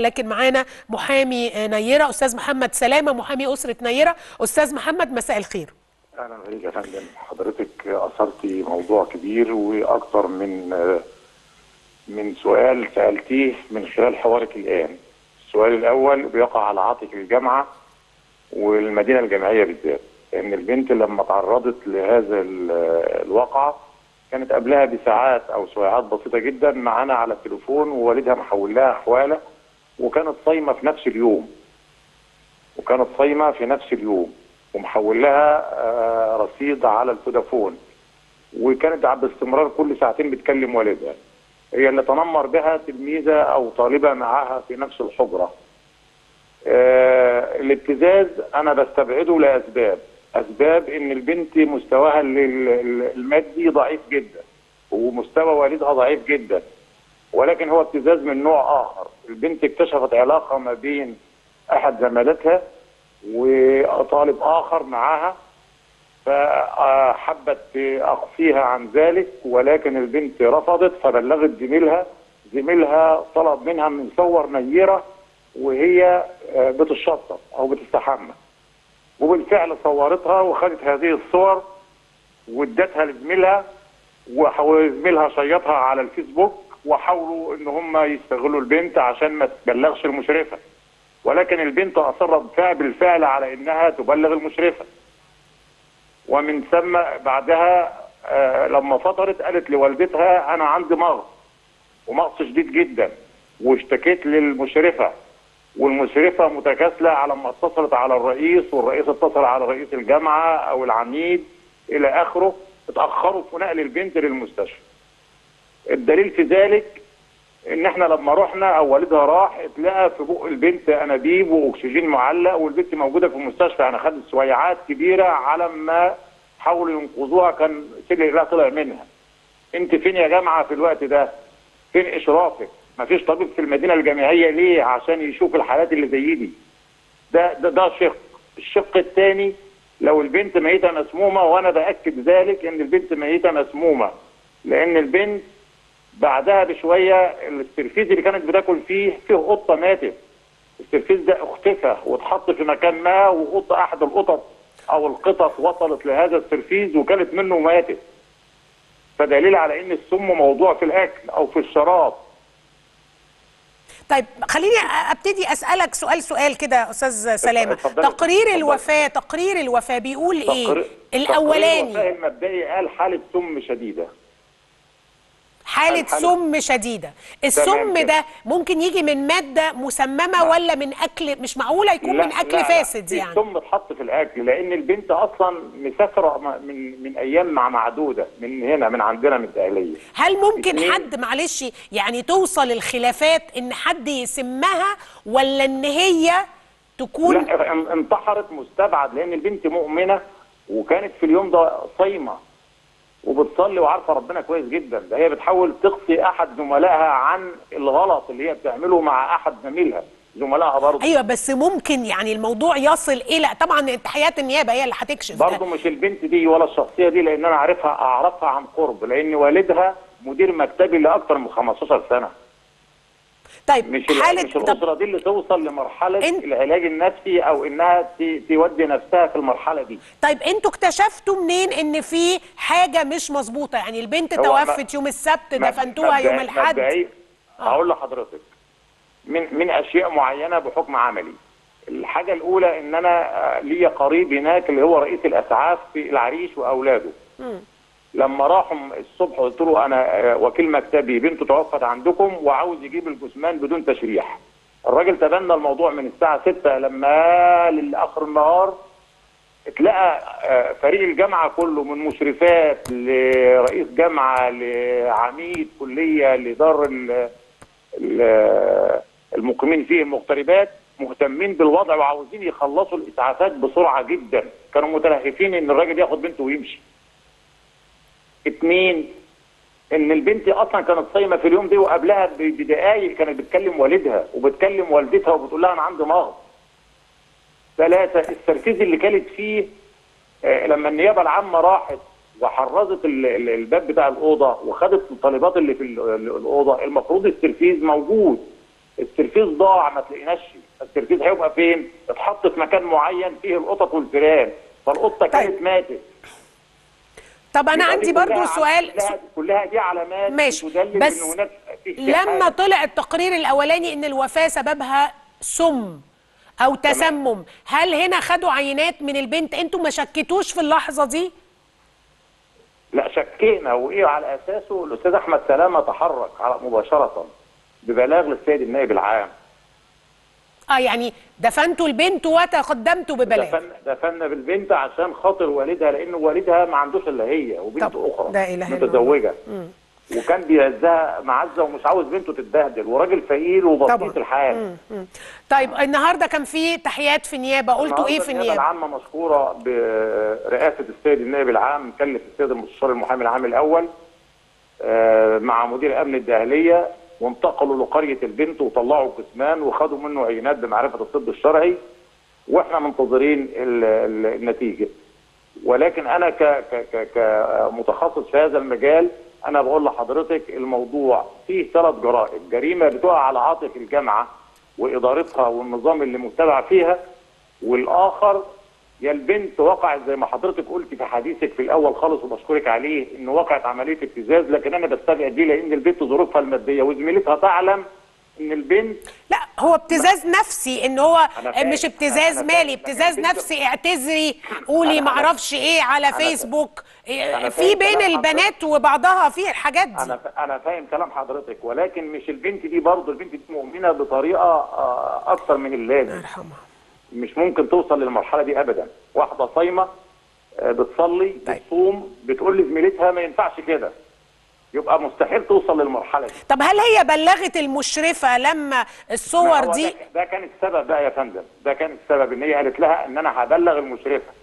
لكن معانا محامي نيره استاذ محمد سلامه محامي اسره نيره استاذ محمد مساء الخير اهلا بيك يا فندم حضرتك اثرتي موضوع كبير واكثر من من سؤال سالتيه من خلال حوارك الان السؤال الاول بيقع على عاتق الجامعه والمدينه الجامعيه بالذات ان البنت لما تعرضت لهذا الواقعه كانت قبلها بساعات او ساعات بسيطه جدا معانا على التليفون ووالدها محول لها احواله وكانت صايمه في نفس اليوم وكانت صايمه في نفس اليوم ومحول لها رصيد على الفودافون وكانت باستمرار كل ساعتين بتكلم والدها هي اللي تنمر بها تلميذه او طالبه معاها في نفس الحجره آه الابتزاز انا بستبعده لاسباب اسباب ان البنت مستواها المادي ضعيف جدا ومستوى والدها ضعيف جدا ولكن هو ابتزاز من نوع اخر البنت اكتشفت علاقه ما بين احد زميلاتها وطالب اخر معاها فحبت اخفيها عن ذلك ولكن البنت رفضت فبلغت زميلها زميلها طلب منها من صور نيره وهي بتشطب او بتستحمى وبالفعل صورتها وخدت هذه الصور وادتها لزميلها وزميلها شيطها على الفيسبوك وحاولوا ان هم يستغلوا البنت عشان ما تبلغش المشرفه ولكن البنت اصرت بالفعل على انها تبلغ المشرفه ومن ثم بعدها آه لما فطرت قالت لوالدتها انا عندي مغص ومغص شديد جدا واشتكيت للمشرفه والمشرفه متكاسله على ما اتصلت على الرئيس والرئيس اتصل على رئيس الجامعه او العميد الى اخره اتاخروا في نقل البنت للمستشفى. الدليل في ذلك ان احنا لما رحنا او والدها راح اتلقى في بق البنت انابيب واكسجين معلق والبنت موجوده في المستشفى يعني خدت سويعات كبيره على ما حاولوا ينقذوها كان سجل لا طلع منها. انت فين يا جامعه في الوقت ده؟ فين اشرافك؟ ما فيش طبيب في المدينه الجامعيه ليه؟ عشان يشوف الحالات اللي زي دي. ده ده ده شق. الشق الثاني لو البنت ميته مسمومه وانا باكد ذلك ان البنت ميته مسمومه لان البنت بعدها بشويه السرفيز اللي كانت بتاكل فيه فيه قطه ماتت السرفيز ده اختفى واتحط في مكان ما وقطه احد القطط او القطط وصلت لهذا السرفيز وكانت منه وماتت فدليل على ان السم موضوع في الاكل او في الشراب طيب خليني ابتدي اسالك سؤال سؤال كده استاذ سلامه اتفضل. تقرير اتفضل. الوفاه تقرير الوفاه بيقول ايه تقرير- الاولاني تقرير الوفاة المبدئي قال حاله سم شديده حاله الحالة- سم شديده السم تمام كده. ده ممكن يجي من ماده مسممه ولا من اكل مش معقوله يكون لا- من اكل لا- لا. فاسد يعني السم اتحط في الاكل لان البنت اصلا مسافره م- من من ايام مع معدوده من هنا من عندنا من الدقهليه هل ممكن اتنين. حد معلش يعني توصل الخلافات ان حد يسمها ولا ان هي تكون لا ان- انتحرت مستبعد لان البنت مؤمنه وكانت في اليوم ده صايمه وبتصلي وعارفه ربنا كويس جدا ده هي بتحاول تقصي احد زملائها عن الغلط اللي هي بتعمله مع احد زميلها زملائها برضه ايوه بس ممكن يعني الموضوع يصل الى طبعا تحيات النيابه هي اللي هتكشف ده. برضه مش البنت دي ولا الشخصيه دي لان انا عارفها اعرفها عن قرب لان والدها مدير مكتبي لاكثر من 15 سنه طيب مش ال- حاله مش طب الاسره دي اللي توصل لمرحله انت- العلاج النفسي او انها ت- تودي نفسها في المرحله دي طيب انتوا اكتشفتوا منين ان في حاجه مش مظبوطه يعني البنت هو توفت يوم السبت دفنتوها يوم مبدئي- الاحد مبدئي هقول لحضرتك من من اشياء معينه بحكم عملي الحاجه الاولى ان انا آه، ليا قريب هناك اللي هو رئيس الاسعاف في العريش واولاده لما راحوا الصبح قلت له انا آه، وكيل مكتبي بنته توفت عندكم وعاوز يجيب الجثمان بدون تشريح الراجل تبنى الموضوع من الساعه 6 لما لاخر النهار اتلقى آه، فريق الجامعه كله من مشرفات لرئيس جامعه لعميد كليه لدار ال- ال- المقيمين فيه المغتربات مهتمين بالوضع وعاوزين يخلصوا الاسعافات بسرعه جدا كانوا متلهفين ان الراجل ياخد بنته ويمشي اتنين ان البنت اصلا كانت صايمه في اليوم ده وقبلها ب- بدقايق كانت بتكلم والدها وبتكلم والدتها وبتقول لها انا عندي مغص ثلاثه التركيز اللي كانت فيه آه، لما النيابه العامه راحت وحرزت ال- ال- الباب بتاع الاوضه وخدت الطالبات اللي في ال- ال- الاوضه المفروض التركيز موجود التركيز ضاع ما تلاقيناش التركيز هيبقى فين؟ اتحط في مكان معين فيه القطط والفئران فالقطه كانت ماتت طب انا يبقى عندي دي برضو كلها- سؤال كلها, كلها دي علامات ماشي تدلل بس ان هناك في في لما حاجة. طلع التقرير الاولاني ان الوفاه سببها سم او تسمم هل هنا خدوا عينات من البنت انتوا ما شكتوش في اللحظه دي لا شكينا وايه على اساسه الاستاذ احمد سلامه تحرك على مباشره ببلاغ للسيد النائب العام اه يعني دفنتوا البنت وتقدمتوا ببلاغ دفن دفنا بالبنت عشان خاطر والدها لان والدها ما عندوش الا هي وبنت طب، اخرى لا إله إلا متزوجه وكان بيعزها معزه ومش عاوز بنته تتبهدل وراجل فقير وبسيط طبعا. الحال مم. طيب النهارده كان في تحيات في النيابه قلتوا ايه النهاردة في النيابه النيابه العامه مشكوره برئاسه السيد النائب العام مكلف السيد المستشار المحامي العام الاول آه، مع مدير امن الداخليه وانتقلوا لقريه البنت وطلعوا قسمان وخدوا منه عينات بمعرفه الطب الشرعي واحنا منتظرين ال- ال- النتيجه ولكن انا ك ك ك كمتخصص في هذا المجال انا بقول لحضرتك الموضوع فيه ثلاث جرائم جريمه بتقع على عاتق الجامعه وادارتها والنظام اللي متبع فيها والاخر يا البنت وقعت زي ما حضرتك قلت في حديثك في الاول خالص وبشكرك عليه ان وقعت عمليه ابتزاز لكن انا بستبعد دي لان البنت ظروفها الماديه وزميلتها تعلم ان البنت لا هو ابتزاز نفسي ان هو أنا فاهم. مش ابتزاز أنا مالي فاهم. ابتزاز لكن البنت- نفسي اعتذري قولي أنا- معرفش ايه على فا- فيسبوك إيه، أنا في فاهم بين كلام البنات وبعضها في الحاجات دي انا ف- انا فاهم كلام حضرتك ولكن مش البنت دي برضه البنت دي مؤمنه بطريقه آه، اكثر من اللازم يرحمها مش ممكن توصل للمرحله دي ابدا واحده صايمه آه، بتصلي طيب. بتصوم بتقول لزميلتها ما ينفعش كده يبقى مستحيل توصل للمرحله دي طب هل هي بلغت المشرفه لما ما الصور هو دي ده, ده كان السبب بقى يا فندم ده كان السبب ان هي قالت لها ان انا هبلغ المشرفه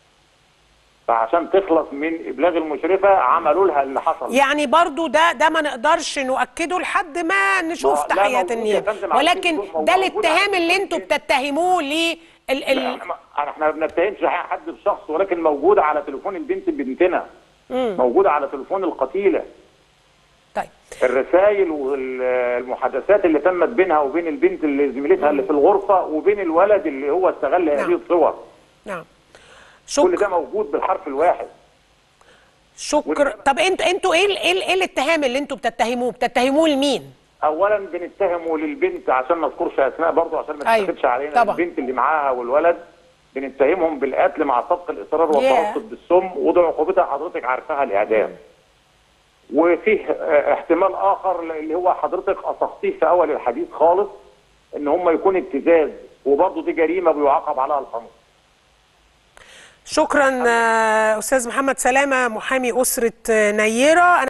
فعشان تخلص من ابلاغ المشرفه عملوا لها اللي حصل يعني برضو ده ده ما نقدرش نؤكده لحد ما نشوف ما- لا، تحيات موجود يا النيابه فندم على ولكن الفيسبوك، ده موجود على الاتهام اللي الفيسبوك. انتوا بتتهموه لل ال... لا، ال... احنا ما- احنا ما بنتهمش حد بشخص ولكن موجوده على تليفون البنت بنتنا موجوده على تليفون القتيله طيب الرسائل والمحادثات اللي تمت بينها وبين البنت اللي زميلتها اللي في الغرفه وبين الولد اللي هو استغل نعم. هذه الصور نعم كل شكرا ده موجود بالحرف الواحد شكرا طب انتوا انتوا ايه ال- ايه ال- ايه الاتهام اللي انتوا بتتهموه بتتهموه لمين اولا بنتهمه للبنت عشان ما اذكرش اسماء برضه عشان ما أيوة، تتاخدش علينا طبعا. البنت اللي معاها والولد بنتهمهم بالقتل مع سبق الاصرار والتعصب بالسم وده عقوبتها حضرتك عارفاها الاعدام وفيه آه، احتمال اخر اللي هو حضرتك اصختيه في اول الحديث خالص ان هم يكون ابتزاز وبرضه دي جريمه بيعاقب عليها القانون شكرا آه، استاذ محمد سلامه محامي اسره آه، نيره